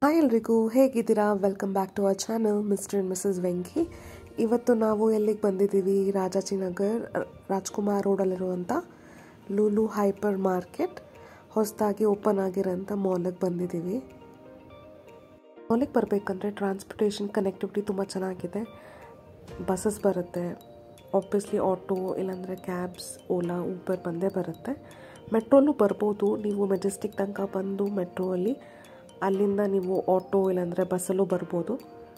hi ಎಲ್ರಿಗೂ ಹೇಗಿದ್ದೀರಾ welcome back to our channel Mr and Mrs Venki ಇವತ್ತು ನಾವು ಎಲ್ಲಿಗೆ ಬಂದಿದ್ದೀವಿ ರಾಜಾಜಿನಗರ್ ರಾಜ್ಕುಮಾರ್ ರೋಡಲ್ಲಿರುವಂಥ ಲೂಲು ಹೈಪರ್ ಮಾರ್ಕೆಟ್ ಹೊಸದಾಗಿ ಓಪನ್ ಆಗಿರೋಂಥ ಮಾಲಿಗೆ ಬಂದಿದ್ದೀವಿ ಮಾಲಿಗೆ ಬರಬೇಕಂದ್ರೆ ಟ್ರಾನ್ಸ್ಪೋರ್ಟೇಷನ್ ಕನೆಕ್ಟಿವಿಟಿ ತುಂಬ ಚೆನ್ನಾಗಿದೆ ಬಸ್ಸಸ್ ಬರುತ್ತೆ ಆಬ್ವಿಯಸ್ಲಿ ಆಟೋ ಇಲ್ಲಾಂದರೆ ಕ್ಯಾಬ್ಸ್ ಓಲಾ ಊಬರ್ ಬಂದೇ ಬರುತ್ತೆ ಮೆಟ್ರೋಲ್ಲೂ ಬರ್ಬೋದು ನೀವು ಮೆಜೆಸ್ಟಿಕ್ ತನಕ ಬಂದು ಮೆಟ್ರೋ ಅಲ್ಲಿ ಅಲ್ಲಿಂದ ನೀವು ಆಟೋ ಇಲ್ಲಾಂದರೆ ಬಸ್ಸಲ್ಲೂ ಬರ್ಬೋದು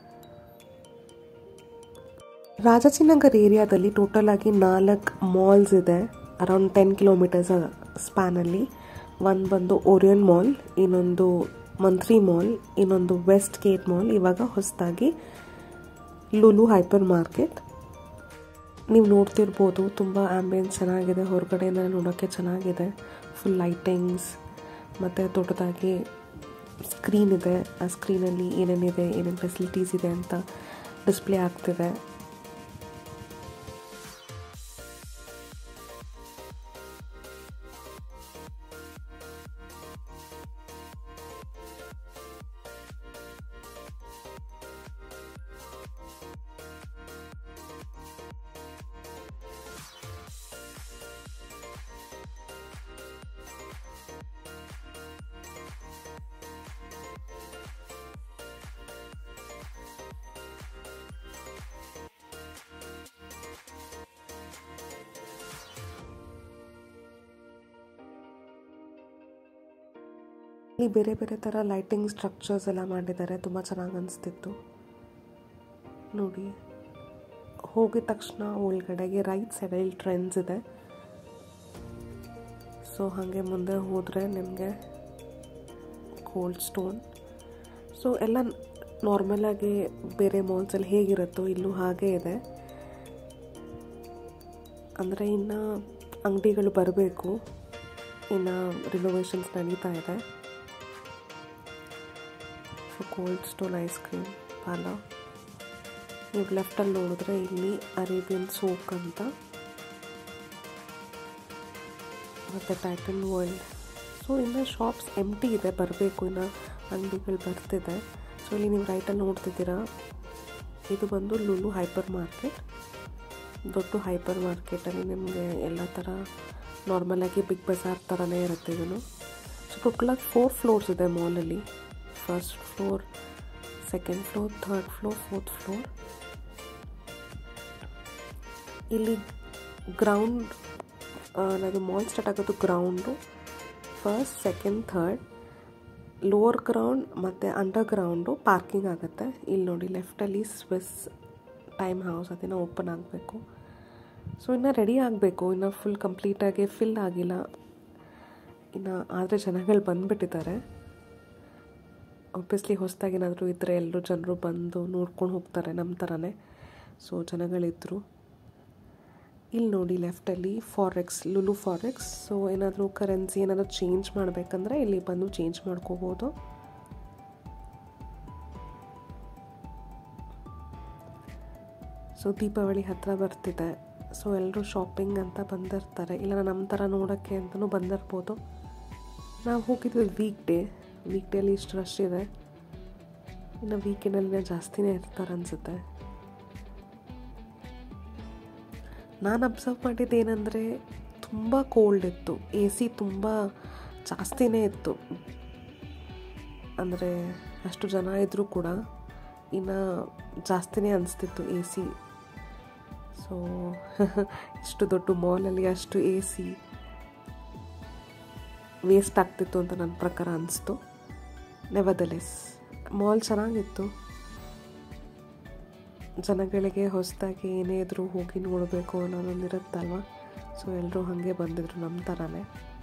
ರಾಜಾಜಿನಗರ್ ಏರಿಯಾದಲ್ಲಿ ಟೋಟಲ್ ಆಗಿ ನಾಲ್ಕು ಮಾಲ್ಸ್ ಇದೆ ಅರೌಂಡ್ ಟೆನ್ ಕಿಲೋಮೀಟರ್ಸ್ ಸ್ಪ್ಯಾನಲ್ಲಿ ಒಂದು ಬಂದು ಓರಿಯನ್ ಮಾಲ್ ಇನ್ನೊಂದು ಮಂತ್ರಿ ಮಾಲ್ ಇನ್ನೊಂದು ವೆಸ್ಟ್ ಗೇಟ್ ಮಾಲ್ ಇವಾಗ ಹೊಸದಾಗಿ ಲುಲು ಹೈಪರ್ ಮಾರ್ಕೆಟ್ ನೀವು ನೋಡ್ತಿರ್ಬೋದು ತುಂಬ ಆ್ಯಂಬಿಯನ್ಸ್ ಚೆನ್ನಾಗಿದೆ ಹೊರಗಡೆಯಿಂದ ನೋಡೋಕ್ಕೆ ಚೆನ್ನಾಗಿದೆ ಫುಲ್ ಲೈಟಿಂಗ್ಸ್ ಮತ್ತು ದೊಡ್ಡದಾಗಿ ಸ್ಕ್ರೀನ್ ಇದೆ ಆ ಸ್ಕ್ರೀನಲ್ಲಿ ಏನೇನಿದೆ ಏನೇನು ಫೆಸಿಲಿಟೀಸ್ ಇದೆ ಅಂತ ಡಿಸ್ಪ್ಲೇ ಆಗ್ತಿದೆ ಇಲ್ಲಿ ಬೇರೆ ಬೇರೆ ಥರ ಲೈಟಿಂಗ್ ಸ್ಟ್ರಕ್ಚರ್ಸ್ ಎಲ್ಲ ಮಾಡಿದ್ದಾರೆ ತುಂಬ ಚೆನ್ನಾಗಿ ಅನಿಸ್ತಿತ್ತು ನೋಡಿ ಹೋಗಿದ ತಕ್ಷಣ ಒಳಗಡೆಗೆ ರೈಟ್ ಸೈಡಲ್ಲಿ ಟ್ರೆಂಡ್ಸ್ ಇದೆ ಸೊ ಹಾಗೆ ಮುಂದೆ ಹೋದರೆ ನಿಮಗೆ ಕೋಲ್ಡ್ ಸ್ಟೋನ್ ಸೊ ಎಲ್ಲ ನಾರ್ಮಲಾಗಿ ಬೇರೆ ಮಾಲ್ಸಲ್ಲಿ ಹೇಗಿರುತ್ತೋ ಇಲ್ಲೂ ಹಾಗೇ ಇದೆ ಅಂದರೆ ಇನ್ನು ಅಂಗಡಿಗಳು ಬರಬೇಕು ಇನ್ನು ರಿನೋವೇಷನ್ಸ್ ನಡೀತಾ ಇದೆ so cold stone ice cream ಪಾಲ ನೀವು ಲೆಫ್ಟಲ್ಲಿ ನೋಡಿದ್ರೆ ಇಲ್ಲಿ ಅರೇಬಿಯನ್ ಸೋಕ್ ಅಂತ ಮತ್ತು ಟೈಟನ್ ವರ್ಲ್ಡ್ ಸೊ ಇನ್ನು ಶಾಪ್ಸ್ ಎಂಟಿ ಇದೆ ಬರಬೇಕು ಇನ್ನು ಅಂಗಡಿಗಳು ಬರ್ತಿದೆ ಸೊ ಇಲ್ಲಿ ನೀವು ರೈಟಲ್ಲಿ ನೋಡ್ತಿದ್ದೀರಾ ಇದು ಬಂದು ಲುಲು ಹೈಪರ್ ಮಾರ್ಕೆಟ್ ದೊಡ್ಡ ಹೈಪರ್ ಮಾರ್ಕೆಟಲ್ಲಿ ನಿಮಗೆ ಎಲ್ಲ ಥರ ನಾರ್ಮಲಾಗಿ ಬಿಗ್ ಬಜಾರ್ ಥರನೇ ಇರುತ್ತೆ ಇದನ್ನು ಸೊ ಟೋಟಲಾಗಿ ಫೋರ್ ಫ್ಲೋರ್ಸ್ ಇದೆ ಮಾಲಲ್ಲಿ first floor second floor third floor fourth floor ಇಲ್ಲಿ ಗ್ರೌಂಡ್ ಅದು ಮಾಲ್ ಸ್ಟಾರ್ಟ್ ಆಗೋದು ground first second third lower ground ಮತ್ತು ಅಂಡರ್ ಗ್ರೌಂಡು ಪಾರ್ಕಿಂಗ್ ಆಗುತ್ತೆ ಇಲ್ಲಿ ನೋಡಿ ಲೆಫ್ಟಲ್ಲಿ ಸ್ವಿಸ್ ಟೈಮ್ ಹೌಸ್ ಅದನ್ನು ಓಪನ್ ಆಗಬೇಕು ಸೊ ಇನ್ನು ರೆಡಿ ಆಗಬೇಕು ಇನ್ನು ಫುಲ್ ಕಂಪ್ಲೀಟಾಗಿ ಫಿಲ್ ಆಗಿಲ್ಲ ಇನ್ನು ಆದರೆ ಜನಗಳು ಬಂದುಬಿಟ್ಟಿದ್ದಾರೆ ಆಬ್ವಿಯಸ್ಲಿ ಹೊಸದಾಗಿ ಏನಾದರೂ ಇದ್ದರೆ ಎಲ್ಲರೂ ಜನರು ಬಂದು ನೋಡ್ಕೊಂಡು ಹೋಗ್ತಾರೆ ನಮ್ಮ ಥರನೇ ಸೊ ಜನಗಳಿದ್ದರು ಇಲ್ಲಿ ನೋಡಿ ಲೆಫ್ಟಲ್ಲಿ ಫಾರೆಕ್ಸ್ ಲುಲು ಫಾರೆಕ್ಸ್ ಸೊ ಏನಾದರೂ ಕರೆನ್ಸಿ ಏನಾದರೂ ಚೇಂಜ್ ಮಾಡಬೇಕಂದ್ರೆ ಇಲ್ಲಿ ಬಂದು ಚೇಂಜ್ ಮಾಡ್ಕೋಬೋದು ಸೊ ದೀಪಾವಳಿ ಹತ್ತಿರ ಬರ್ತಿದೆ ಸೊ ಎಲ್ಲರೂ ಶಾಪಿಂಗ್ ಅಂತ ಬಂದಿರ್ತಾರೆ ಇಲ್ಲ ನಮ್ಮ ಥರ ನೋಡೋಕ್ಕೆ ಅಂತಲೂ ಬಂದಿರ್ಬೋದು ನಾವು ಹೋಗಿದ್ವಿ ವೀಕ್ ಡೇ ವೀಕ್ ಡೇಲಿ ಇಷ್ಟು ರಶ್ ಇದೆ ಇನ್ನು ವೀಕೆಂಡಲ್ಲಿ ಜಾಸ್ತಿನೇ ಇರ್ತಾರೆ ಅನಿಸುತ್ತೆ ನಾನು ಅಬ್ಸರ್ವ್ ಮಾಡಿದ್ದು ಏನಂದರೆ ತುಂಬ ಕೋಲ್ಡ್ ಇತ್ತು ಎ ಸಿ ತುಂಬ ಜಾಸ್ತಿನೇ ಇತ್ತು ಅಂದರೆ ಅಷ್ಟು ಜನ ಇದ್ದರೂ ಕೂಡ ಇನ್ನು ಜಾಸ್ತಿನೇ ಅನಿಸ್ತಿತ್ತು ಎ ಸಿ ಸೊ ಇಷ್ಟು ದೊಡ್ಡ ಮಾಲಲ್ಲಿ ಅಷ್ಟು ಎ ಸಿ ವೇಸ್ಟ್ ಆಗ್ತಿತ್ತು ಅಂತ ನನ್ನ ಪ್ರಕಾರ ಅನಿಸ್ತು ನೆವದಲೆಸ್ ಮಾಲ್ ಚೆನ್ನಾಗಿತ್ತು ಜನಗಳಿಗೆ ಹೊಸದಾಗಿ ಏನೇ ಇದ್ರೂ ಹೋಗಿ ನೋಡಬೇಕು ಅನ್ನೋದೊಂದಿರುತ್ತಲ್ವ ಸೊ ಎಲ್ಲರೂ ಹಾಗೆ ಬಂದಿದ್ರು ನಮ್ಮ ಥರನೇ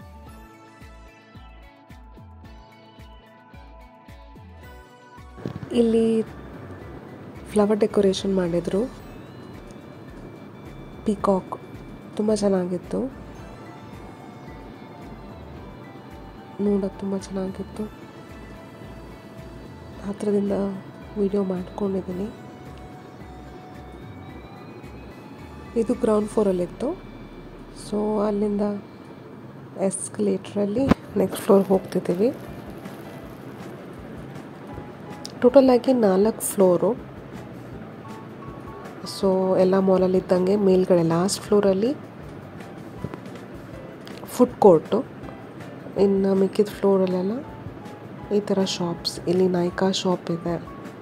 ಇಲ್ಲಿ ಫ್ಲವರ್ ಡೆಕೋರೇಷನ್ ಮಾಡಿದರು ಪಿಕಾಕ್ ತುಂಬ ಚೆನ್ನಾಗಿತ್ತು ನೋಡೋಕ್ಕೆ ತುಂಬ ಚೆನ್ನಾಗಿತ್ತು ಹತ್ತಿರದಿಂದ ವಿಡಿಯೋ ಮಾಡ್ಕೊಂಡಿದ್ದೀನಿ ಇದು ಗ್ರೌಂಡ್ ಫ್ಲೋರಲ್ಲಿತ್ತು ಸೊ ಅಲ್ಲಿಂದ ಎಸ್ಕಲೇಟ್ರಲ್ಲಿ ನೆಕ್ಸ್ಟ್ ಫ್ಲೋರ್ ಹೋಗ್ತಿದ್ದೀವಿ ಟೋಟಲಾಗಿ ನಾಲ್ಕು ಫ್ಲೋರು ಸೊ ಎಲ್ಲ ಮಾಲಲ್ಲಿ ಇದ್ದಂಗೆ ಮೇಲ್ಗಡೆ ಲಾಸ್ಟ್ ಫ್ಲೋರಲ್ಲಿ ಫುಡ್ ಕೋರ್ಟು ಇನ್ನು ಮಿಕ್ಕಿದ ಫ್ಲೋರಲ್ಲೆಲ್ಲ ಈ ಥರ ಶಾಪ್ಸ್ ಇಲ್ಲಿ ನಾಯ್ಕಾ ಶಾಪ್ ಇದೆ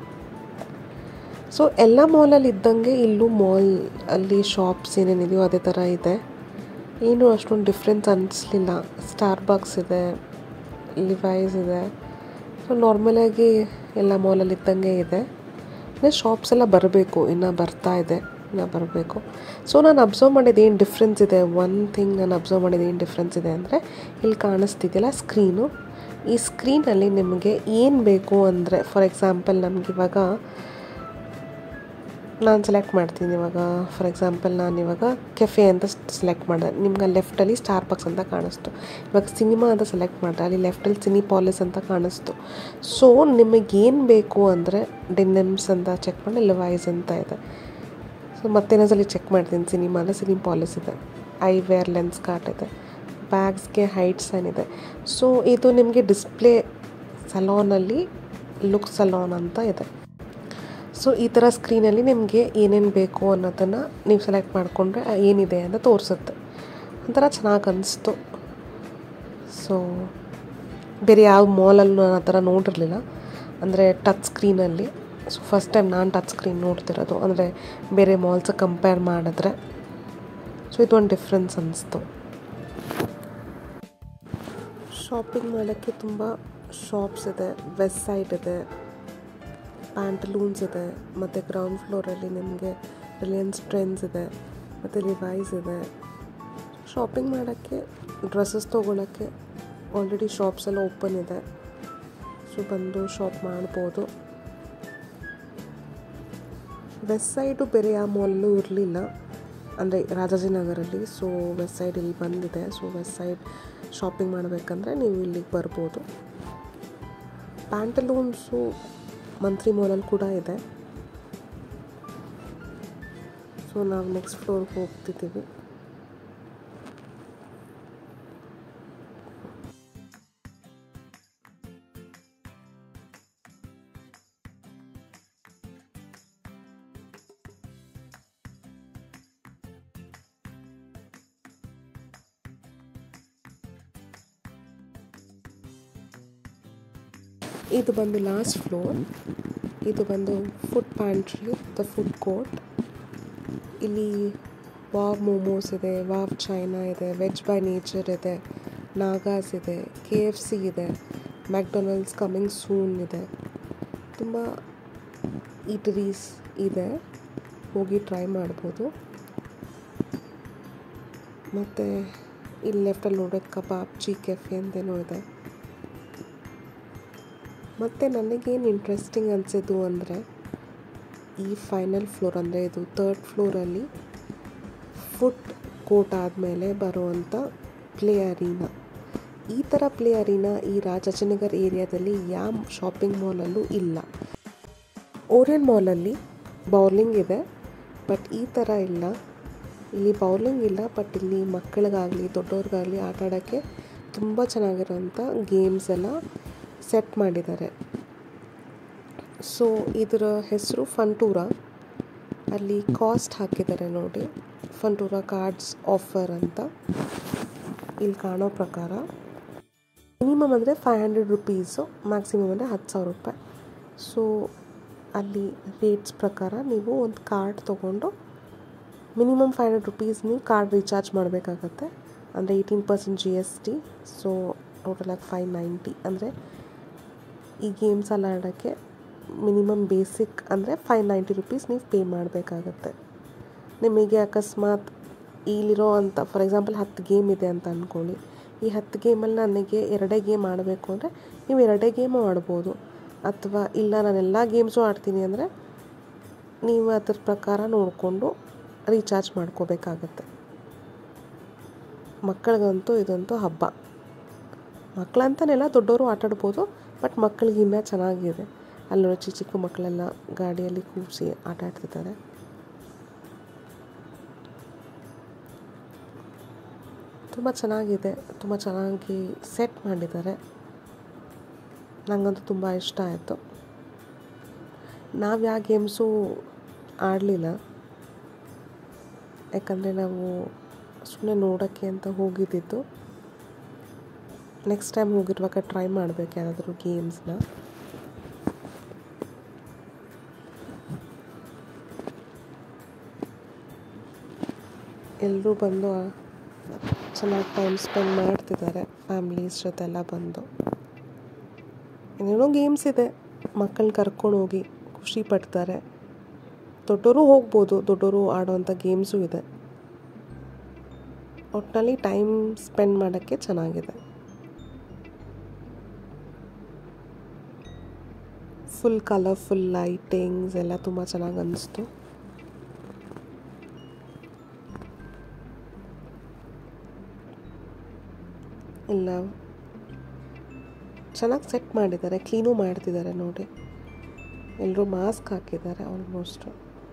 ಸೊ ಎಲ್ಲ ಮಾಲಲ್ಲಿ ಇದ್ದಂಗೆ ಇಲ್ಲೂ ಮಾಲ್ ಅಲ್ಲಿ ಶಾಪ್ಸ್ ಏನೇನಿದೆಯೋ ಅದೇ ಥರ ಇದೆ ಏನು ಅಷ್ಟೊಂದು ಡಿಫ್ರೆನ್ಸ್ ಅನ್ನಿಸ್ಲಿಲ್ಲ ಸ್ಟಾರ್ ಬಾಕ್ಸ್ ಇದೆ ಲಿವೈಸ್ ಇದೆ ಸೊ ನಾರ್ಮಲಾಗಿ ಎಲ್ಲ ಮಾಲಲ್ಲಿ ಇದ್ದಂಗೆ ಇದೆ ಇನ್ನು ಶಾಪ್ಸ್ ಎಲ್ಲ ಬರಬೇಕು ಇನ್ನು ಬರ್ತಾ ಇದೆ ಇನ್ನು ಬರಬೇಕು ಸೊ ನಾನು ಅಬ್ಸರ್ವ್ ಮಾಡಿದ್ದು ಏನು ಡಿಫ್ರೆನ್ಸ್ ಇದೆ ಒನ್ ಥಿಂಗ್ ನಾನು ಅಬ್ಸರ್ವ್ ಮಾಡಿದ್ದು ಏನು ಡಿಫ್ರೆನ್ಸ್ ಇದೆ ಅಂದರೆ ಇಲ್ಲಿ ಕಾಣಿಸ್ತಿದೆಯಲ್ಲ ಸ್ಕ್ರೀನು ಈ ಸ್ಕ್ರೀನಲ್ಲಿ ನಿಮಗೆ ಏನು ಬೇಕು ಅಂದರೆ ಫಾರ್ ಎಕ್ಸಾಂಪಲ್ ನಮಗಿವಾಗ ನಾನು ಸೆಲೆಕ್ಟ್ ಮಾಡ್ತೀನಿ ಇವಾಗ ಫಾರ್ ಎಕ್ಸಾಂಪಲ್ ನಾನು ಇವಾಗ ಕೆಫೆ ಅಂತ ಸೆಲೆಕ್ಟ್ ಮಾಡಿದೆ ನಿಮ್ಗೆ ಅಲ್ಲಿ ಲೆಫ್ಟಲ್ಲಿ ಸ್ಟಾರ್ ಬಾಕ್ಸ್ ಅಂತ ಕಾಣಿಸ್ತು ಇವಾಗ ಸಿನಿಮಾ ಅಂತ ಸೆಲೆಕ್ಟ್ ಮಾಡಿದೆ ಅಲ್ಲಿ ಲೆಫ್ಟಲ್ಲಿ ಸಿನಿ ಪಾಲಿಸ್ ಅಂತ ಕಾಣಿಸ್ತು ಸೊ ನಿಮಗೇನು ಬೇಕು ಅಂದರೆ ಡೆನಿಮ್ಸ್ ಅಂತ ಚೆಕ್ ಮಾಡಿ ಲಿವೈಸ್ ಅಂತ ಇದೆ ಸೊ ಮತ್ತೇನೊಂದ್ಸಲಿ ಚೆಕ್ ಮಾಡ್ತೀನಿ ಸಿನಿಮಾ ಅಲ್ಲ ಸಿನಿ ಪಾಲಿಸ್ ಇದೆ ಐ ವೇರ್ ಲೆನ್ಸ್ ಕಾರ್ಟ್ ಇದೆ ಬ್ಯಾಗ್ಸ್ಗೆ ಹೈಟ್ಸ್ ಏನಿದೆ ಸೊ ಇದು ನಿಮಗೆ ಡಿಸ್ಪ್ಲೇ ಸಲೋನಲ್ಲಿ ಲುಕ್ ಸಲೋನ್ ಅಂತ ಇದೆ ಸೊ ಈ ಥರ ಸ್ಕ್ರೀನಲ್ಲಿ ನಿಮಗೆ ಏನೇನು ಬೇಕು ಅನ್ನೋದನ್ನು ನೀವು ಸೆಲೆಕ್ಟ್ ಮಾಡಿಕೊಂಡ್ರೆ ಏನಿದೆ ಅಂತ ತೋರಿಸುತ್ತೆ ಒಂಥರ ಚೆನ್ನಾಗಿ ಅನಿಸ್ತು ಸೊ ಬೇರೆ ಯಾವ ಮಾಲಲ್ಲೂ ನಾನು ಆ ಥರ ನೋಡಿರಲಿಲ್ಲ ಅಂದರೆ ಟಚ್ ಸ್ಕ್ರೀನಲ್ಲಿ ಸೊ ಫಸ್ಟ್ ಟೈಮ್ ನಾನು ಟಚ್ ಸ್ಕ್ರೀನ್ ನೋಡ್ತಿರೋದು ಅಂದರೆ ಬೇರೆ ಮಾಲ್ಸ್ ಕಂಪೇರ್ ಮಾಡಿದ್ರೆ ಸೊ ಇದೊಂದು ಡಿಫ್ರೆನ್ಸ್ ಅನ್ನಿಸ್ತು ಶಾಪಿಂಗ್ ಮಾಡೋಕ್ಕೆ ತುಂಬ ಶಾಪ್ಸ್ ಇದೆ ವೆಸ್ಟ್ ಸೈಡ್ ಇದೆ ಪ್ಯಾಂಟಲೂನ್ಸ್ ಇದೆ ಮತ್ತು ಗ್ರೌಂಡ್ ಫ್ಲೋರಲ್ಲಿ ನಿಮಗೆ ರಿಲಯನ್ಸ್ ಟ್ರೆಂಡ್ಸ್ ಇದೆ ಮತ್ತು ರಿವೈಸ್ ಇದೆ ಶಾಪಿಂಗ್ ಮಾಡೋಕ್ಕೆ ಡ್ರೆಸ್ಸಸ್ ತೊಗೊಳಕ್ಕೆ ಆಲ್ರೆಡಿ ಶಾಪ್ಸ್ ಎಲ್ಲ ಓಪನ್ ಇದೆ ಸೊ ಬಂದು ಶಾಪ್ ಮಾಡ್ಬೋದು ವೆಸ್ಟ್ ಸೈಡು ಬೇರೆ ಯಾವ ಮಾಲಲ್ಲೂ ಇರಲಿಲ್ಲ ಅಂದರೆ ರಾಜಾಜಿನಗರಲ್ಲಿ ಸೊ ವೆಸ್ಟ್ ಸೈಡ್ ಇಲ್ಲಿ ಬಂದಿದೆ ಸೊ ವೆಸ್ಟ್ ಸೈಡ್ ಶಾಪಿಂಗ್ ಮಾಡಬೇಕಂದ್ರೆ ನೀವು ಇಲ್ಲಿಗೆ ಬರ್ಬೋದು ಪ್ಯಾಂಟಲೂನ್ಸು ಮಂತ್ರಿ ಮಾಲಲ್ಲಿ ಕೂಡ ಇದೆ ಸೊ ನಾವು ನೆಕ್ಸ್ಟ್ ಫ್ಲೋರ್ಗೆ ಹೋಗ್ತಿದ್ದೀವಿ ಇದು ಬಂದು ಲಾಸ್ಟ್ ಫ್ಲೋರ್ ಇದು ಬಂದು food pantry the food court ಇಲ್ಲಿ ವಾವ್ ಮೋಮೋಸ್ ಇದೆ ವಾವ್ ಚೈನಾ ಇದೆ ವೆಜ್ ಬೈ ನೇಚರ್ ಇದೆ ನಾಗಾಸ್ ಇದೆ ಕೆ ಎಫ್ ಸಿ ಇದೆ ಮ್ಯಾಕ್ಡೊನಾಲ್ಡ್ಸ್ ಕಮಿಂಗ್ ಸೂನ್ ಇದೆ ತುಂಬ ಈಟರೀಸ್ ಇದೆ ಹೋಗಿ ಟ್ರೈ ಮಾಡ್ಬೋದು ಮತ್ತು ಇಲ್ಲಿ ಲೆಫ್ಟಲ್ಲಿ ನೋಡೋದು ಕಬಾಬ್ ಚೀ ಕೆಫೆ ಅಂತೇನೋ ಇದೆ ಮತ್ತು ನನಗೇನು ಇಂಟ್ರೆಸ್ಟಿಂಗ್ ಅನಿಸಿದ್ದು ಅಂದರೆ ಈ ಫೈನಲ್ ಫ್ಲೋರ್ ಅಂದರೆ ಇದು ತರ್ಡ್ ಫ್ಲೋರಲ್ಲಿ ಫುಡ್ ಕೋರ್ಟ್ ಆದಮೇಲೆ ಬರುವಂಥ ಪ್ಲೇ ಅರೀನಾ ಈ ಥರ ಪ್ಲೇ ಅರೀನಾ ಈ ರಾಜಾಜಿನಗರ್ ಏರಿಯಾದಲ್ಲಿ ಯಾವ ಶಾಪಿಂಗ್ ಮಾಲಲ್ಲೂ ಇಲ್ಲ ಓರಿಯನ್ ಮಾಲಲ್ಲಿ ಬೌಲಿಂಗ್ ಇದೆ ಬಟ್ ಈ ಥರ ಇಲ್ಲ ಇಲ್ಲಿ ಬೌಲಿಂಗ್ ಇಲ್ಲ ಬಟ್ ಇಲ್ಲಿ ಮಕ್ಕಳಿಗಾಗಲಿ ದೊಡ್ಡವ್ರಿಗಾಗಲಿ ಆಟ ಆಡೋಕ್ಕೆ ತುಂಬ ಚೆನ್ನಾಗಿರೋಂಥ ಗೇಮ್ಸ್ ಎಲ್ಲ ಸೆಟ್ ಮಾಡಿದ್ದಾರೆ ಸೊ ಇದರ ಹೆಸರು ಫಂಟೂರಾ ಅಲ್ಲಿ ಕಾಸ್ಟ್ ಹಾಕಿದ್ದಾರೆ ನೋಡಿ ಫಂಟೂರಾ ಕಾರ್ಡ್ಸ್ ಆಫರ್ ಅಂತ ಇಲ್ಲಿ ಕಾಣೋ ಪ್ರಕಾರ ಮಿನಿಮಮ್ ಅಂದರೆ ಫೈವ್ ಹಂಡ್ರೆಡ್ ರುಪೀಸು ಮ್ಯಾಕ್ಸಿಮಮ್ ಅಂದರೆ ಹತ್ತು ಸಾವಿರ ರೂಪಾಯಿ ಸೊ ಅಲ್ಲಿ ರೇಟ್ಸ್ ಪ್ರಕಾರ ನೀವು ಒಂದು ಕಾರ್ಡ್ ತೊಗೊಂಡು ಮಿನಿಮಮ್ ಫೈವ್ ಹಂಡ್ರೆಡ್ ರುಪೀಸ್ ನೀವು ಕಾರ್ಡ್ ರೀಚಾರ್ಜ್ ಮಾಡಬೇಕಾಗತ್ತೆ ಅಂದರೆ eighteen percent G S T so ಟೋಟಲಾಗಿ ಫೈವ್ ನೈಂಟಿ ಅಂದರೆ ಈ ಗೇಮ್ಸ್ ಎಲ್ಲ ಆಡೋಕ್ಕೆ ಮಿನಿಮಮ್ ಬೇಸಿಕ್ ಅಂದರೆ ಫೈವ್ ನೈಂಟಿ ರುಪೀಸ್ ನೀವು ಪೇ ಮಾಡಬೇಕಾಗತ್ತೆ ನಿಮಗೆ ಅಕಸ್ಮಾತ್ ಇಲ್ಲಿರೋ ಅಂಥ ಫಾರ್ ಎಕ್ಸಾಂಪಲ್ ಹತ್ತು ಗೇಮ್ ಇದೆ ಅಂತ ಅಂದ್ಕೊಳ್ಳಿ ಈ ಹತ್ತು ಗೇಮಲ್ಲಿ ನನಗೆ ಎರಡೇ ಗೇಮ್ ಆಡಬೇಕು ಅಂದರೆ ನೀವು ಎರಡೇ ಗೇಮು ಆಡ್ಬೋದು ಅಥವಾ ಇಲ್ಲ ನಾನು ಎಲ್ಲ ಗೇಮ್ಸು ಆಡ್ತೀನಿ ಅಂದರೆ ನೀವು ಅದ್ರ ಪ್ರಕಾರ ನೋಡಿಕೊಂಡು ರೀಚಾರ್ಜ್ ಮಾಡ್ಕೋಬೇಕಾಗತ್ತೆ ಮಕ್ಕಳಿಗಂತೂ ಇದಂತೂ ಹಬ್ಬ ಮಕ್ಕಳಂತನೆಲ್ಲ ದೊಡ್ಡವರು ಆಟಾಡ್ಬೋದು ಬಟ್ ಮಕ್ಕಳಿಗೆ ಇನ್ನೂ ಚೆನ್ನಾಗಿದೆ ಅಲ್ಲಿ ಚಿಕ್ಕ ಚಿಕ್ಕ ಮಕ್ಕಳೆಲ್ಲ ಗಾಡಿಯಲ್ಲಿ ಕೂರಿಸಿ ಆಟ ಆಡ್ತಿದ್ದಾರೆ ತುಂಬ ಚೆನ್ನಾಗಿದೆ ತುಂಬ ಚೆನ್ನಾಗಿ ಸೆಟ್ ಮಾಡಿದ್ದಾರೆ ನನಗಂತೂ ತುಂಬ ಇಷ್ಟ ಆಯಿತು ನಾವು ಯಾವ ಗೇಮ್ಸು ಆಡಲಿಲ್ಲ ಯಾಕಂದರೆ ನಾವು ಸುಮ್ಮನೆ ನೋಡೋಕ್ಕೆ ಅಂತ ಹೋಗಿದ್ದಿದ್ದು ನೆಕ್ಸ್ಟ್ ಟೈಮ್ ಹೋಗಿರುವಾಗ ಟ್ರೈ ಮಾಡಬೇಕು ಯಾರಾದರೂ ಗೇಮ್ಸ್ನ ಎಲ್ಲರೂ ಬಂದು ಚೆನ್ನಾಗಿ ಟೈಮ್ ಸ್ಪೆಂಡ್ ಮಾಡ್ತಿದ್ದಾರೆ ಫ್ಯಾಮ್ಲೀಸ್ ಜೊತೆ ಎಲ್ಲ ಬಂದು ಏನೇನೋ ಗೇಮ್ಸ್ ಇದೆ ಮಕ್ಕಳನ್ನ ಕರ್ಕೊಂಡು ಹೋಗಿ ಖುಷಿ ಪಡ್ತಾರೆ ದೊಡ್ಡವರು ಹೋಗ್ಬೋದು ದೊಡ್ಡವರು ಆಡೋವಂಥ ಗೇಮ್ಸು ಇದೆ ಒಟ್ಟಿನಲ್ಲಿ ಟೈಮ್ ಸ್ಪೆಂಡ್ ಮಾಡೋಕ್ಕೆ ಚೆನ್ನಾಗಿದೆ ಫುಲ್ ಕಲರ್ಫುಲ್ ಲೈಟಿಂಗ್ಸ್ ಎಲ್ಲ ತುಂಬ ಚೆನ್ನಾಗಿ ಅನ್ನಿಸ್ತು ಇಲ್ಲ ಚೆನ್ನಾಗಿ ಸೆಟ್ ಮಾಡಿದ್ದಾರೆ ಕ್ಲೀನು ಮಾಡ್ತಿದ್ದಾರೆ ನೋಡಿ ಎಲ್ಲರೂ ಮಾಸ್ಕ್ ಹಾಕಿದ್ದಾರೆ ಆಲ್ಮೋಸ್ಟು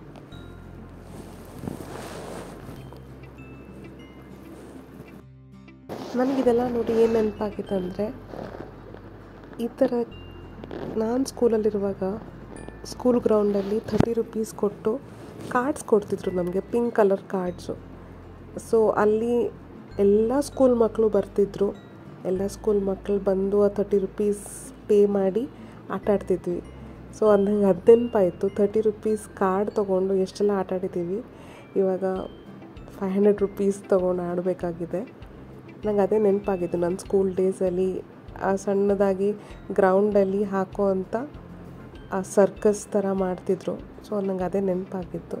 ನನಗಿದೆಲ್ಲ ನೋಡಿ ಏನು ನೆನಪಾಗಿದೆ ಅಂದರೆ ಈ ಥರ ನಾನು ಸ್ಕೂಲಲ್ಲಿರುವಾಗ ಸ್ಕೂಲ್ ಗ್ರೌಂಡಲ್ಲಿ ಥರ್ಟಿ ರುಪೀಸ್ ಕೊಟ್ಟು ಕಾರ್ಡ್ಸ್ ಕೊಡ್ತಿದ್ರು ನಮಗೆ ಪಿಂಕ್ ಕಲರ್ ಕಾರ್ಡ್ಸು ಸೊ ಅಲ್ಲಿ ಎಲ್ಲ ಸ್ಕೂಲ್ ಮಕ್ಕಳು ಬರ್ತಿದ್ರು ಎಲ್ಲ ಸ್ಕೂಲ್ ಮಕ್ಕಳು ಬಂದು ಆ ತರ್ಟಿ ರುಪೀಸ್ ಪೇ ಮಾಡಿ ಆಟ ಆಡ್ತಿದ್ವಿ ಸೊ ಅದು ನಂಗೆ ಅದು ನೆನಪಾಯಿತು ತರ್ಟಿ ರುಪೀಸ್ ಕಾರ್ಡ್ ತೊಗೊಂಡು ಎಷ್ಟೆಲ್ಲ ಆಟ ಆಡಿದ್ದೀವಿ ಇವಾಗ ಫೈವ್ ಹಂಡ್ರೆಡ್ ರುಪೀಸ್ ತೊಗೊಂಡು ಆಡಬೇಕಾಗಿದೆ ನಂಗೆ ಅದೇ ನೆನಪಾಗಿದ್ದು ನನ್ನ ಸ್ಕೂಲ್ ಡೇಸಲ್ಲಿ ಆ ಸಣ್ಣದಾಗಿ ಗ್ರೌಂಡಲ್ಲಿ ಹಾಕೋ ಅಂಥ ಆ ಸರ್ಕಸ್ ಥರ ಮಾಡ್ತಿದ್ರು ಸೊ ನಂಗೆ ಅದೇ ನೆನಪಾಗಿತ್ತು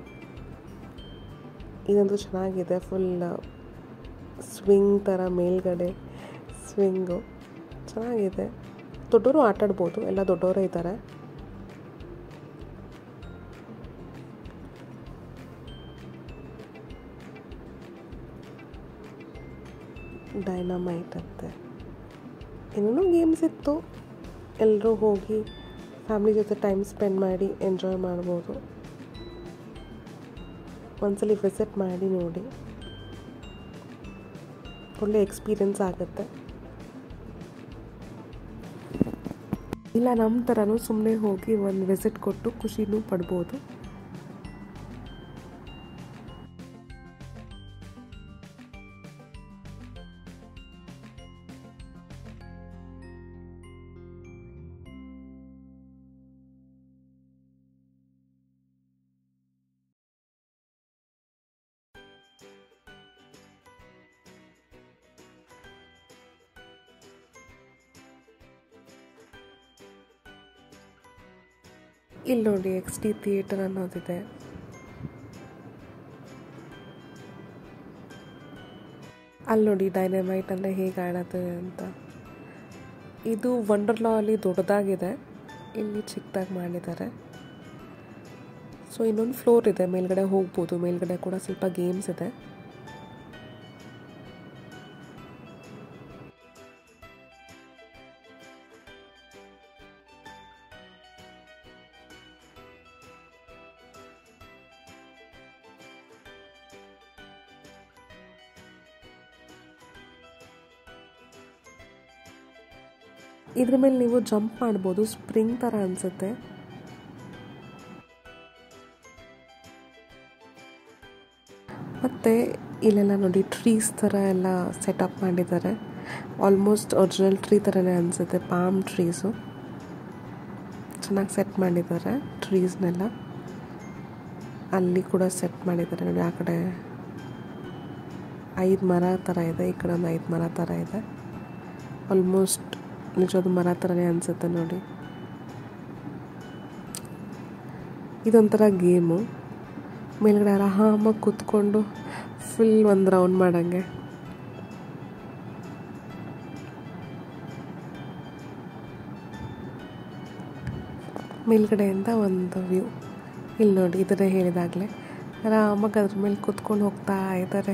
ಇದಂತೂ ಚೆನ್ನಾಗಿದೆ ಫುಲ್ ಸ್ವಿಂಗ್ ಥರ ಮೇಲ್ಗಡೆ ಸ್ವಿಂಗು ಚೆನ್ನಾಗಿದೆ ದೊಡ್ಡವರು ಆಟಾಡ್ಬೋದು ಎಲ್ಲ ದೊಡ್ಡವರೇ ಇದ್ದಾರೆ ಡೈನಮೈಟ್ ಅಂತೆ ಏನೇನೋ ಗೇಮ್ಸ್ ಇತ್ತು ಎಲ್ಲರೂ ಹೋಗಿ ಫ್ಯಾಮ್ಲಿ ಜೊತೆ ಟೈಮ್ ಸ್ಪೆಂಡ್ ಮಾಡಿ ಎಂಜಾಯ್ ಮಾಡ್ಬೋದು ಒಂದ್ಸಲಿ ವಿಸಿಟ್ ಮಾಡಿ ನೋಡಿ ಒಳ್ಳೆ ಎಕ್ಸ್ಪೀರಿಯನ್ಸ್ ಆಗುತ್ತೆ ಇಲ್ಲ ನಮ್ಮ ಥರನೂ ಸುಮ್ಮನೆ ಹೋಗಿ ಒಂದು ವಿಸಿಟ್ ಕೊಟ್ಟು ಖುಷಿನೂ ಪಡ್ಬೋದು ಇಲ್ಲಿ ನೋಡಿ ಎಕ್ಸ್ ಡಿ ಥಿಯೇಟರ್ ಅನ್ನೋದಿದೆ ಅಲ್ಲಿ ನೋಡಿ ಡೈನಮೈಟ್ ಅಂದರೆ ಹೇಗೆ ಆಡೋದು ಅಂತ ಇದು ವಂಡರ್ಲಾ ಅಲ್ಲಿ ದೊಡ್ಡದಾಗಿದೆ ಇಲ್ಲಿ ಚಿಕ್ಕದಾಗಿ ಮಾಡಿದ್ದಾರೆ ಸೊ ಇನ್ನೊಂದು ಫ್ಲೋರ್ ಇದೆ ಮೇಲ್ಗಡೆ ಹೋಗ್ಬೋದು ಮೇಲ್ಗಡೆ ಕೂಡ ಸ್ವಲ್ಪ ಗೇಮ್ಸ್ ಇದೆ ಇದ್ರ ಮೇಲೆ ನೀವು ಜಂಪ್ ಮಾಡ್ಬೋದು ಸ್ಪ್ರಿಂಗ್ ಥರ ಅನಿಸುತ್ತೆ ಮತ್ತು ಇಲ್ಲೆಲ್ಲ ನೋಡಿ ಟ್ರೀಸ್ ಥರ ಎಲ್ಲ ಸೆಟಪ್ ಮಾಡಿದ್ದಾರೆ ಆಲ್ಮೋಸ್ಟ್ ಒರಿಜಿನಲ್ ಟ್ರೀ ಥರನೇ ಅನಿಸುತ್ತೆ ಪಾಮ್ ಟ್ರೀಸು ಚೆನ್ನಾಗಿ ಸೆಟ್ ಮಾಡಿದ್ದಾರೆ ಟ್ರೀಸ್ನೆಲ್ಲ ಅಲ್ಲಿ ಕೂಡ ಸೆಟ್ ಮಾಡಿದ್ದಾರೆ ನೋಡಿ ಆ ಕಡೆ ಐದು ಮರ ಥರ ಇದೆ ಈ ಕಡೆ ಒಂದು ಐದು ಮರ ಥರ ಇದೆ ಆಲ್ಮೋಸ್ಟ್ ನಿಜವಾದ ಮರ ಥರನೇ ಅನಿಸುತ್ತೆ ನೋಡಿ ಇದೊಂಥರ ಗೇಮು ಮೇಲ್ಗಡೆ ಆರಾಮಾಗಿ ಕೂತ್ಕೊಂಡು ಫುಲ್ ಒಂದು ರೌಂಡ್ ಮಾಡಂಗೆ ಮೇಲ್ಗಡೆಯಿಂದ ಒಂದು ವ್ಯೂ ಇಲ್ಲಿ ನೋಡಿ ಇದನ್ನೇ ಹೇಳಿದಾಗಲೇ ಆರಾಮಾಗಿ ಅದ್ರ ಮೇಲೆ ಕೂತ್ಕೊಂಡು ಹೋಗ್ತಾ ಇದ್ದಾರೆ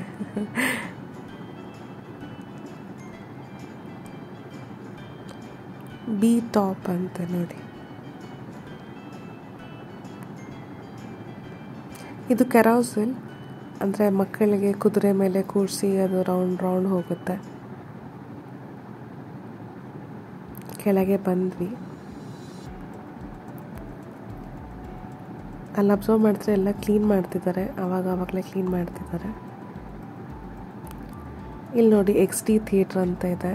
ಬಿ ಟಾಪ್ ಅಂತ ನೋಡಿ ಇದು ಕೆರಾಸಿಲ್ ಅಂದರೆ ಮಕ್ಕಳಿಗೆ ಕುದುರೆ ಮೇಲೆ ಕೂರಿಸಿ ಅದು ರೌಂಡ್ ರೌಂಡ್ ಹೋಗುತ್ತೆ ಕೆಳಗೆ ಬಂದ್ವಿ ಅಲ್ಲಿ ಅಬ್ಸರ್ವ್ ಮಾಡಿದ್ರೆ ಎಲ್ಲ ಕ್ಲೀನ್ ಮಾಡ್ತಿದ್ದಾರೆ ಆವಾಗ ಆವಾಗಲೇ ಕ್ಲೀನ್ ಮಾಡ್ತಿದ್ದಾರೆ ಇಲ್ಲಿ ನೋಡಿ ಎಕ್ಸ್ ಡಿ ಥಿಯೇಟ್ರ್ ಅಂತ ಇದೆ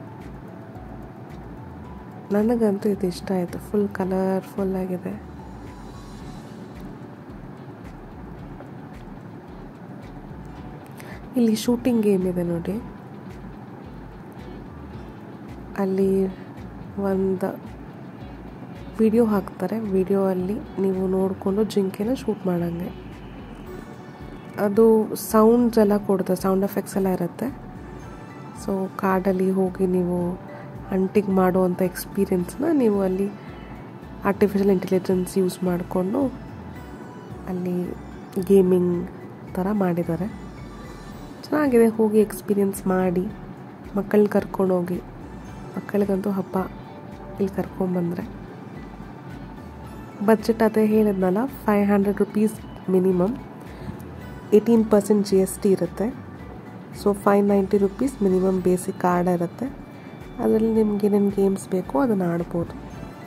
ನನಗಂತೂ ಇದು ಇಷ್ಟ ಆಯಿತು ಫುಲ್ ಕಲರ್ಫುಲ್ ಆಗಿದೆ ಇಲ್ಲಿ ಶೂಟಿಂಗ್ ಗೇಮ್ ಇದೆ ನೋಡಿ ಅಲ್ಲಿ ಒಂದು ವಿಡಿಯೋ ಹಾಕ್ತಾರೆ ವಿಡಿಯೋ ಅಲ್ಲಿ ನೀವು ನೋಡಿಕೊಂಡು ಜಿಂಕೆನ ಶೂಟ್ ಮಾಡಂಗೆ ಅದು ಸೌಂಡ್ಸ್ ಎಲ್ಲ ಕೊಡುತ್ತೆ ಸೌಂಡ್ ಎಫೆಕ್ಟ್ಸ್ ಎಲ್ಲ ಇರುತ್ತೆ ಸೊ ಕಾಡಲ್ಲಿ ಹೋಗಿ ನೀವು ಅಂಟಿಗೆ ಮಾಡುವಂಥ ಎಕ್ಸ್ಪೀರಿಯನ್ಸ್ನ ನೀವು ಅಲ್ಲಿ ಆರ್ಟಿಫಿಷಿಯಲ್ ಇಂಟೆಲಿಜೆನ್ಸ್ ಯೂಸ್ ಮಾಡಿಕೊಂಡು ಅಲ್ಲಿ ಗೇಮಿಂಗ್ ಥರ ಮಾಡಿದ್ದಾರೆ ಚೆನ್ನಾಗಿದೆ ಹೋಗಿ ಎಕ್ಸ್ಪೀರಿಯನ್ಸ್ ಮಾಡಿ ಮಕ್ಕಳನ್ನ ಕರ್ಕೊಂಡೋಗಿ ಮಕ್ಕಳಿಗಂತೂ ಹಬ್ಬ ಇಲ್ಲಿ ಕರ್ಕೊಂಬಂದರೆ ಬಜೆಟ್ ಅದೇ ಹೇಳಿದ್ನಲ್ಲ five hundred rupees minimum eighteen percent G S T ಇರುತ್ತೆ so five ninety rupees minimum basic card ಇರುತ್ತೆ ಅದರಲ್ಲಿ ನಿಮ್ಗೆ ಏನೇನು ಗೇಮ್ಸ್ ಬೇಕೋ ಅದನ್ನು ಆಡ್ಬೋದು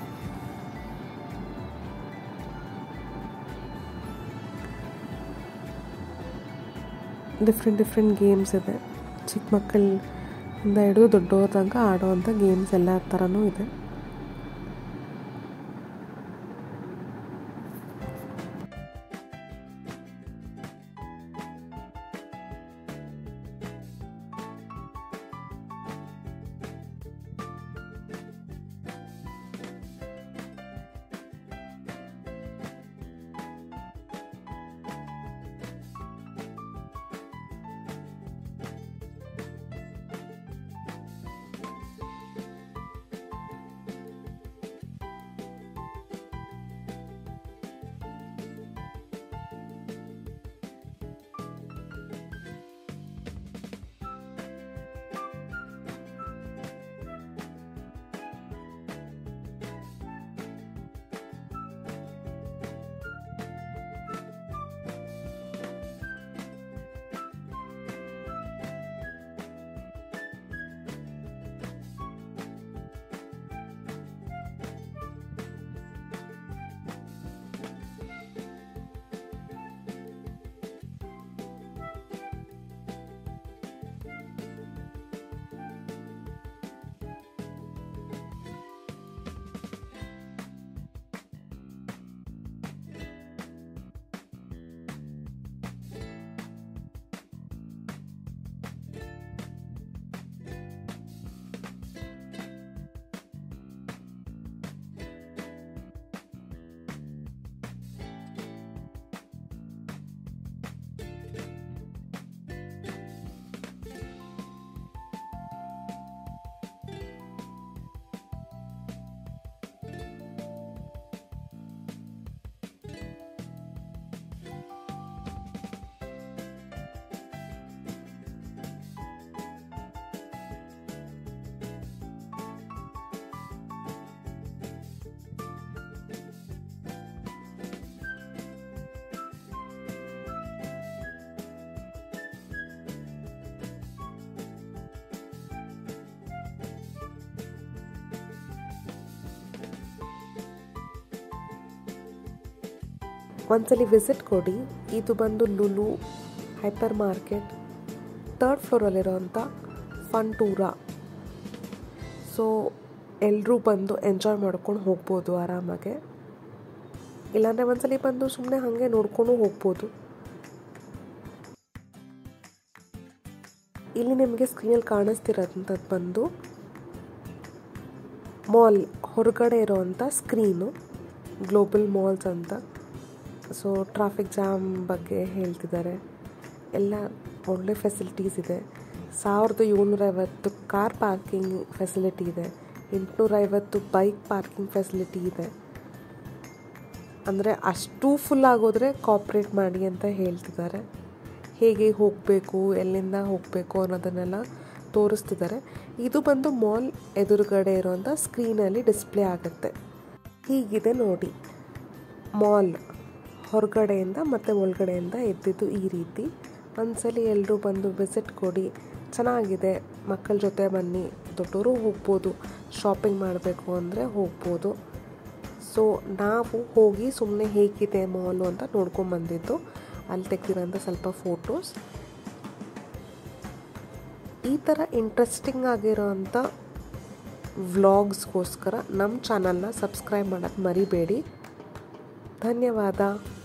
ಡಿಫ್ರೆಂಟ್ ಡಿಫ್ರೆಂಟ್ ಗೇಮ್ಸ್ ಇದೆ ಚಿಕ್ಕ ಮಕ್ಕಳಿಂದ ಹಿಡಿದು ದೊಡ್ಡವ್ರ ತನಕ ಆಡುವಂಥ ಗೇಮ್ಸ್ ಎಲ್ಲ ಥರನೂ ಇದೆ ಒಂದ್ಸಲಿ ವಿಸಿಟ್ ಕೊಡಿ ಇದು ಬಂದು ಲುಲು ಹೈಪರ್ ಮಾರ್ಕೆಟ್ ತರ್ಡ್ ಫ್ಲೋರಲ್ಲಿರೋಂಥ ಫನ್ ಟೂರಾ ಸೊ ಎಲ್ಲರೂ ಬಂದು ಎಂಜಾಯ್ ಮಾಡ್ಕೊಂಡು ಹೋಗ್ಬೋದು ಆರಾಮಾಗೆ ಇಲ್ಲಾಂದರೆ ಒಂದ್ಸಲಿ ಬಂದು ಸುಮ್ಮನೆ ಹಾಗೆ ನೋಡ್ಕೊಂಡು ಹೋಗ್ಬೋದು ಇಲ್ಲಿ ನಿಮಗೆ ಸ್ಕ್ರೀನಲ್ಲಿ ಕಾಣಿಸ್ತಿರೋಂಥದ್ದು ಬಂದು ಮಾಲ್ ಹೊರಗಡೆ ಇರೋವಂಥ ಸ್ಕ್ರೀನು ಗ್ಲೋಬಲ್ ಮಾಲ್ಸ್ ಅಂತ ಸೊ ಟ್ರಾಫಿಕ್ ಜಾಮ್ ಬಗ್ಗೆ ಹೇಳ್ತಿದ್ದಾರೆ ಎಲ್ಲ ಒಳ್ಳೆ ಫೆಸಿಲಿಟೀಸ್ ಇದೆ ಸಾವಿರದ ಏಳ್ನೂರೈವತ್ತು ಕಾರ್ ಪಾರ್ಕಿಂಗ್ ಫೆಸಿಲಿಟಿ ಇದೆ ಎಂಟುನೂರೈವತ್ತು ಬೈಕ್ ಪಾರ್ಕಿಂಗ್ ಫೆಸಿಲಿಟಿ ಇದೆ ಅಂದರೆ ಅಷ್ಟು ಫುಲ್ ಆಗೋದ್ರೆ ಕಾಪ್ರೇಟ್ ಮಾಡಿ ಅಂತ ಹೇಳ್ತಿದ್ದಾರೆ ಹೇಗೆ ಹೋಗಬೇಕು ಎಲ್ಲಿಂದ ಹೋಗಬೇಕು ಅನ್ನೋದನ್ನೆಲ್ಲ ತೋರಿಸ್ತಿದ್ದಾರೆ ಇದು ಬಂದು ಮಾಲ್ ಎದುರುಗಡೆ ಇರೋಂಥ ಸ್ಕ್ರೀನಲ್ಲಿ ಡಿಸ್ಪ್ಲೇ ಆಗುತ್ತೆ ಹೀಗಿದೆ ನೋಡಿ ಮಾಲ್ ಹೊರಗಡೆಯಿಂದ ಮತ್ತು ಒಳಗಡೆಯಿಂದ ಎದ್ದಿದ್ದು ಈ ರೀತಿ ಒಂದ್ಸಲಿ ಎಲ್ಲರೂ ಬಂದು ವಿಸಿಟ್ ಕೊಡಿ ಚೆನ್ನಾಗಿದೆ ಮಕ್ಕಳ ಜೊತೆ ಬನ್ನಿ ದೊಡ್ಡವರು ಹೋಗ್ಬೋದು ಶಾಪಿಂಗ್ ಮಾಡಬೇಕು ಅಂದರೆ ಹೋಗ್ಬೋದು ಸೊ ನಾವು ಹೋಗಿ ಸುಮ್ಮನೆ ಹೇಗಿದೆ ಮಾಲು ಅಂತ ನೋಡ್ಕೊಂಬಂದಿದ್ದು ಅಲ್ಲಿ ತೆಗ್ದಿರೋಂಥ ಸ್ವಲ್ಪ ಫೋಟೋಸ್ ಈ ಥರ ಇಂಟ್ರೆಸ್ಟಿಂಗ್ ಆಗಿರೋಂಥ ವ್ಲಾಗ್ಸ್ಗೋಸ್ಕರ ನಮ್ಮ ಚಾನಲ್ನ ಸಬ್ಸ್ಕ್ರೈಬ್ ಮಾಡೋಕ್ಕೆ ಮರಿಬೇಡಿ ಧನ್ಯವಾದ